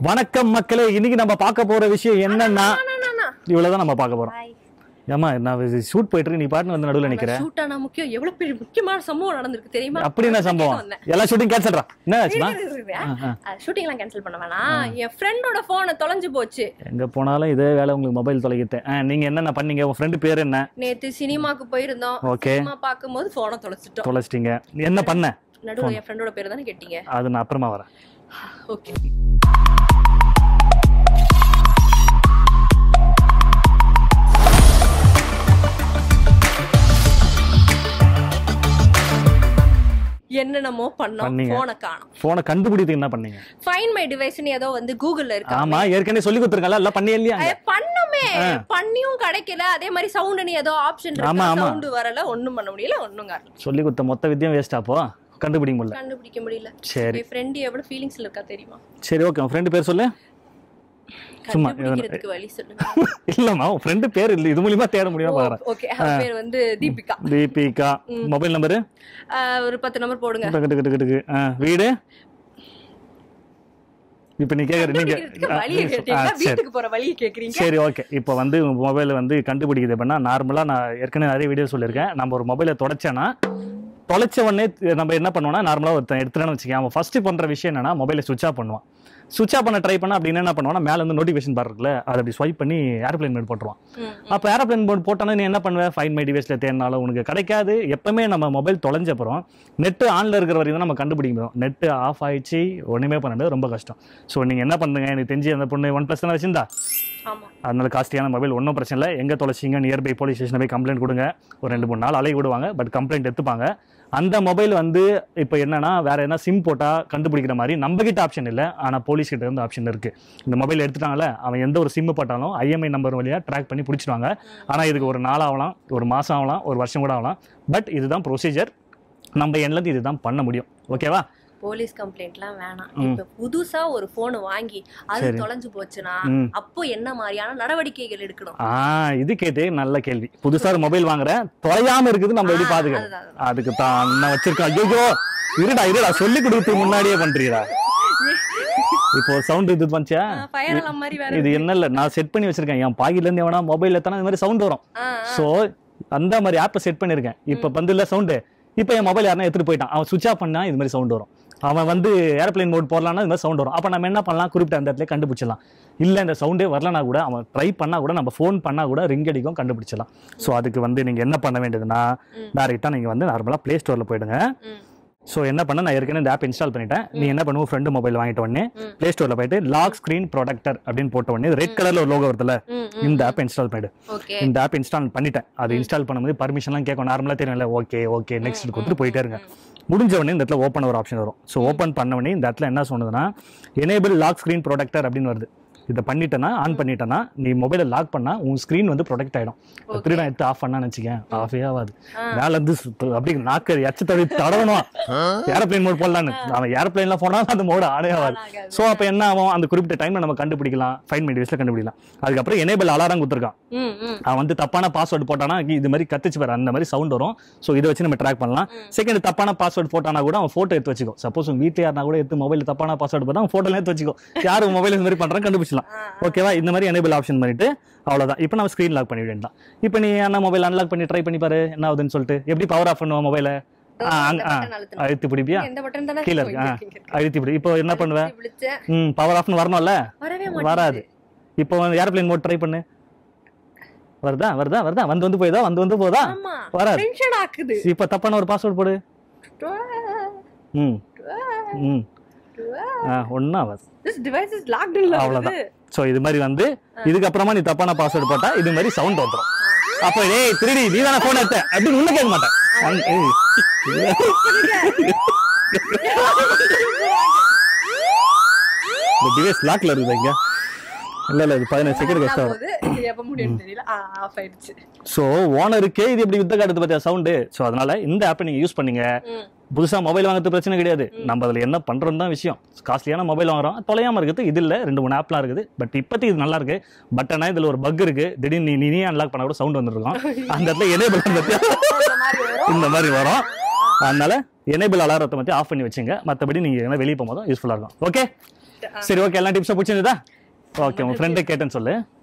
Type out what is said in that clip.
வணக்கம் மக்களே இன்னைக்கு நம்ம பார்க்க போற விஷயம் என்னன்னா இவ்வளவுதான் நம்ம பார்க்க போறோம் Hi. ஏமா நான் ஷூட் போயிட்டு இருக்கு, நீ பாட்டுன்னு வந்து நடுவுல நிக்கிற shoot ஆனா முக்கியம் எவ்வளவு பெரிய முக்கியமான சம்பவம் நடந்திருக்கு தெரியுமா அப்படி என்ன சம்பவம் வந்தேன். எல்லா ஷூட்டிங் கேன்சல்ரா என்ன ஆச்சுமா ஷூட்டிங் எல்லாம் கேன்சல் பண்ண வேணாம் என் ஃப்ரெண்டோட போனை தொலைஞ்சு போச்சு எங்க போனாலும் இதே வேலை உங்களுக்கு மொபைல் தொலைக்கிட்டேன் ஆ, நீங்க என்னென்ன பண்ணீங்க உங்க ஃப்ரெண்டு பேர் என்ன நேத்து சினிமாக்கு போயிருந்தோம் ஓகே சினிமா பார்க்கும்போது போனை தொலைச்சிட்டோம் தொலைச்சிட்டீங்க நீ என்ன பண்ண நடுவுல என் ஃப்ரெண்டோட பேர் தானே கேட்டீங்க அது நான் அப்புறமா வரேன் ஓகே என்னென்னமோ பண்ணோம் பண்ணீங்க. போனை காணோம் போனை கண்டுபிடித்து என்ன பண்ணீங்க ஃபைன் மை டிவைஸ்னு ஏதோ வந்து கூகுள்ல இருக்கு ஆமா ஏற்கனவே சொல்லி கொடுத்துருக்கல எல்லாம் பண்ணி இல்லையா அத பண்ணோமே பண்ணியும் கிடைக்கல அதே மாதிரி சவுண்ட் ஏதோ ஆப்ஷன் ஆமா, இருக்கு ஆமா. சவுண்ட் வரல ஒண்ணும் பண்ண முடியல ஒண்ணும் காரணம் சொல்லி கொடுத்த மொத்த வித்தியம் வேஸ்ட் அப்போ கண்டுபிடிக்க முடியல கண்டுபிடிக்க முடியல சரி என் ஃப்ரெண்ட் எவ்வளவு ஃபீலிங்ஸ்ல இருக்கா தெரியுமா சரி ஓகே உன் ஃப்ரெண்டு பேர் சொல்லு சும்மா, கண்டுபிடிக்கிறதுக்கு வழி சொல்லுங்க இல்லம்மா உன் ஃப்ரெண்டு பேர் இல்லை இது மூலியமா தேட முடியுமா பாக்குறேன் ஓகே அவ பேர் வந்து தீபிகா தீபிகா மொபைல் நம்பரு ஆஹ் ஒரு பத்து நம்பர் போடுங்க டக்கு டக்கு டக்கு டக்கு. ஆ, வீடு இப்ப நீ கேக்குற நீங்க கண்டுபிடிக்கிறதுக்கு ஆ, வழியை ஆ, கேட்டீங்களா சரி வீட்டுக்கு போற வழியை கேக்குறீங்க சரி ஓகே இப்போ வந்து உங்க மொபைல் வந்து கண்டுபிடிக்குது அப்படின்னா நார்மலா நான் ஏற்கனவே நிறைய வீடியோ சொல்லியிருக்கேன் நம்ம ஒரு மொபைலை தொலைச்சேன்னா தொலைச்ச உடனே நம்ம என்ன பண்ணுவோம்னா நார்மலா ஒருத்தன் எடுத்துட்டேன்னு வச்சுக்கேன் அவன் ஃபர்ஸ்ட் பண்ற விஷயம் என்னன்னா மொபைலை சுவிச் ஆஃப் பண்ணுவான் சுவிச் ஆஃப் பண்ண ட்ரை பண்ண அப்படின்னு என்ன பண்ணுவான்னா மேல இருந்து நோட்டிஃபிகேஷன் பார் இருக்குல்ல அதை அப்படி ஸ்வைப் பண்ணி ஏரோப்ளேன் மோட் போட்டுருவான் ம், அப்போ ஏரோப்ளேன் மோட் போட்டானா நீ என்ன பண்ணுவ ஃபைன் மை டிவைஸில் தேடினாலும் உனக்கு கிடைக்காது எப்பவுமே நம்ம மொபைல் தொலைஞ்ச அப்புறம் நெட்டு ஆன்ல இருக்கிற வரைக்கும் தான் நம்ம கண்டுபிடிக்க முடியும் நெட்டு ஆஃப் ஆயிடுச்சு ஒண்ணுமே பண்ண முடியாது ரொம்ப கஷ்டம் ஸோ நீங்க என்ன பண்ணுங்க எனக்கு தெரிஞ்சு அந்த பொண்ணு ஒன் ப்ளஸ் தானே வச்சிருந்தா ஆமா அதனால காஸ்ட்லியான மொபைல் ஒன்றும் பிரச்சனை இல்லை எங்கே தொலைச்சிங்க நியர்பை போலீஸ் ஸ்டேஷன் போய் கம்ப்ளைண்ட் கொடுங்க ஒரு ரெண்டு மூணு நாள் அலைய விடுவாங்க பட் கம்ப்ளைண்ட் எடுத்துப்பாங்க அந்த மொபைல் வந்து இப்போ என்னன்னா வேற என்ன சிம் போட்டால் கண்டுபிடிக்கிற மாதிரி நம்ம கிட்ட ஆப்ஷன் இல்லை ஆனால் போலீஸ் கிட்ட இருந்து ஆப்ஷன் இருக்கு இந்த மொபைல் எடுத்துட்டாங்கல்ல அவன் எந்த ஒரு சிம் போட்டாலும் ஐஎம்ஐ நம்பர் வழியாக ட்ராக் பண்ணி பிடிச்சிடுவாங்க ஆனால் இதுக்கு ஒரு நாள் ஆகலாம் ஒரு மாதம் ஆகலாம் ஒரு வருஷம் கூட ஆகலாம் பட் இதுதான் ப்ரொசீஜர் நம்ம எண்ணிலேருந்து இதுதான் பண்ண முடியும் ஓகேவா போலீஸ் கம்ப்ளைண்ட்லாம் வேணாம் இப்ப புதுசா ஒரு போன் வாங்கி அது சரி. தொலைஞ்சு போச்சுன்னா ம். அப்போ என்ன மாதிரியான நடவடிக்கைகள் எடுக்கணும் ஆ இது கேட்டே நல்ல கேள்வி புதுசா ஒரு மொபைல் வாங்குறேன் தொலையாம இருக்குது நம்ம எப்படி ஆ, பாத்துக்கிறது அதுதான், அதுக்கு தான் நான் வச்சிருக்கேன் ஐயோ இருடா இருடா சொல்லி கொடுத்து முன்னாடியே பண்றீடா இப்போ சவுண்ட் இது பண்ணிச்சா ஃபயர் அலாம் மாதிரி வேற இது என்ன இல்ல நான் செட் பண்ணி வச்சிருக்கேன் என் பாக்கெட்ல இருந்து எவனா மொபைல்ல தானே இந்த மாதிரி சவுண்ட் வரும் ஆ, ஆ. சோ அந்த மாதிரி ஆப்பை செட் பண்ணிருக்கேன் இப்ப வந்து இல்ல சவுண்டு இப்போ என் மொபைல் யாரா எடுத்துட்டு போயிட்டான் அவன் சுவிச் ஆஃப் பண்ணா இது மாதிரி சவுண்ட் வரும் அவன் வந்து ஏர்ப்ளைன் மோட் போடலாம்னா இது மாதிரி சவுண்ட் வரும் அப்ப நம்ம என்ன பண்ணலாம் குறிப்பிட்ட அந்த இடத்துல கண்டுபிடிச்சலாம் இல்ல இந்த சவுண்டே வரலனா கூட அவன் ட்ரை பண்ணா கூட நம்ம ஃபோன் பண்ணா கூட ரிங் அடிக்கும் கண்டுபிடிச்சலாம் சோ அதுக்கு வந்து நீங்க என்ன பண்ண வேண்டியதுன்னா ம். டேரெக்டா நீங்க வந்து நார்மலா ப்ளே ஸ்டோர்ல போயிடுங்க ம், சோ என்ன பண்ண நான் ஏற்கனவே இந்த ஆப் இன்ஸ்டால் பண்ணிட்டேன் நீ என்ன பண்ணுவோம் ஃப்ரெண்டு மொபைல் வாங்கிட்ட உடனே ம். ப்ளே ஸ்டோர்ல போயிட்டு லாக் ஸ்கிரீன் ப்ரொடக்டர் அப்படின்னு போட்ட உடனே ரெட் கலர்ல ஒரு லோகோ வருதுல ம், ம். இந்த ஆப் இன்ஸ்டால் பண்ணிடு ஓகே இந்த ஆப் இன்ஸ்டால் பண்ணிட்டேன் அது இன்ஸ்டால் பண்ணும்போது பர்மிஷன்லாம் கேட்கும் நார்மலாக தெரியும்ல ஓகே ஓகே நெக்ஸ்ட் கொடுத்துட்டு போயிட்டே இருங்க முடிஞ்ச உடனே இந்த இடத்துல ஓப்பன் ஒரு ஆப்ஷன் வரும் ஸோ ஓப்பன் பண்ண உடனே இந்த இடத்துல என்ன சொன்னதுன்னா எனேபிள் லாக் ஸ்க்ரீன் ப்ரொடக்டர் அப்படின்னு வருது இதை பண்ணிட்டேன்னா ஆன் பண்ணிட்டேன்னா நீ மொபைலை லாக் பண்ணா உன் ஸ்க்ரீன் வந்து ப்ரொடெக்ட் ஆயிடும் Okay. திருட எடுத்து ஆஃப் பண்ணான்னு வச்சுக்கேன் ஆஃபே ஆகாது ஆ. மேல இருந்து சுத்து- அப்படியே நாக்கு எச்ச தடவி தடவணும் ஏரோப்ளைன் மோட் போடலான்னு அவன் ஏரோப்ளைன்ல போனா அந்த மோடு ஆனே ஆகாது ஆகாது. ஸோ அப்போ என்ன ஆகும் அந்த குறிப்பிட்ட டைம்ல நம்ம கண்டுபிடிக்கலாம் ஃபைன் மினிட்ஸ்ல கண்டுபிடிக்கலாம் அதுக்கப்புறம் எனேபிள் அலாரம் கொடுத்துருக்கான் ம், ம். அவன் வந்து தப்பான பாஸ்வேர்டு போட்டானா இது மாதிரி கத்துச்சு பாரு அந்த மாதிரி சவுண்ட் வரும் ஸோ இதை வச்சு நம்ம ட்ராக் பண்ணலாம் செகண்ட் தப்பான பாஸ்வேர்டு போட்டானா கூட அவன் போட்டோ எடுத்து வச்சுக்கோ சப்போஸ் உங்க வீட்டில் யாருனா கூட எடுத்து மொபைல் தப்பான பாஸ்வேர்டு போட்டா அவன் போட்டோல எடுத்து வச்சுக்கோ யார் மொபைல் இந்த மாதிரி பண்றான் கண்டுபிடிச்சலாம் ஆ, ஓகேவா இந்த மாதிரி எனேபிள் ஆப்ஷன் பண்ணிட்டு அவ்வளவுதான் இப்போ நம்ம ஸ்க்ரீன் லாக் பண்ணி வேண்டாம் இப்போ நீ என்ன மொபைல் அன்லாக் பண்ணி ட்ரை பண்ணி பாரு என்ன ஆகுதுன்னு சொல்லிட்டு எப்படி பவர் ஆஃப் பண்ணுவோம் மொபைலை இந்த button அழுத்தணும். அழுத்தி பிடிப்பியா எந்த பட்டன் தானே கீழே இருக்கு? இருக்கு ஆ இங்க இருக்கு, இங்க இருக்கு. அழுத்தி பிடி இப்போ என்ன பண்ணுவேன் விழிச்சேன். ம் பவர் ஆஃப்னு வரணும்ல வரவே வராது மாட்டேங்குது இப்போ ஏர்ப்ளைன் மோட் ட்ரை பண்ணு வருதா வருதா வருதா வந்து வந்து போகுதா வந்து வந்து போதா ஆமா வராது. டென்ஷன் ஆக்குது இப்போ தப்பான ஒரு பாஸ்வேர்ட் போடு ம் ம் ஆ ஒன்றும் ஆகாது This device is locked in அவ்வளவுதான். ஸோ இது மாதிரி வந்து இதுக்கப்புறமா நீ தப்பான பாஸ்வேர்டு போட்டா இது மாதிரி சவுண்ட் வந்துடும் அப்போ ஏய் திருடி நீ தானே ஃபோன் எடுத்த அப்படின்னு உன்ன கேட்க மாட்டேன் அங்க- ஏய். இந்த டிவைஸ் லாக்ல இருக்குது இங்க இல்ல இல்ல இது பதினஞ்சு செகண்ட் கஷ்டம் வரும் இது எப்ப முடியும்னு தெரியல ஆஃப் ஆயிடுச்சு ஸோ ஓனருக்கே இது எப்படி வித்த காட்டுது பார்த்தியா சவுண்டு ஸோ அதனால இந்த ஆப்பை நீங்க யூஸ் பண்ணீங்க ம். புதுசா மொபைல் வாங்குறது பிரச்சனை கிடையாது நம்ம அதுல என்ன பண்றோம் தான் விஷயம் காஸ்ட்லியான மொபைல் வாங்குறோம் தொலையாம இருக்குது இது இல்ல ரெண்டு மூணு ஆப்லாம் இருக்குது பட் இப்போதைக்கு இது நல்லா இருக்கு பட் ஆனா இதுல ஒரு பக் இருக்கு திடீர்னு நீ நீ அன்லாக் பண்ண கூட சவுண்ட் வந்துருக்கும் அந்த இடத்துல எனேபிள் பத்தியா இந்த மாதிரி வரும் இந்த மாதிரி வரும் அதனால எனேபிள் அலாரத்தை மட்டும் ஆஃப் பண்ணி வச்சுங்க மற்றபடி நீங்க எங்கன்னா வெளியே போகும்போது யூஸ்ஃபுல்லா இருக்கும் ஓகே சரி ஓகே எல்லா டிப்ஸும் பிடிச்சிருந்ததா ஓகே உங்க ஃப்ரெண்டை கேட்டேன்னு சொல்லு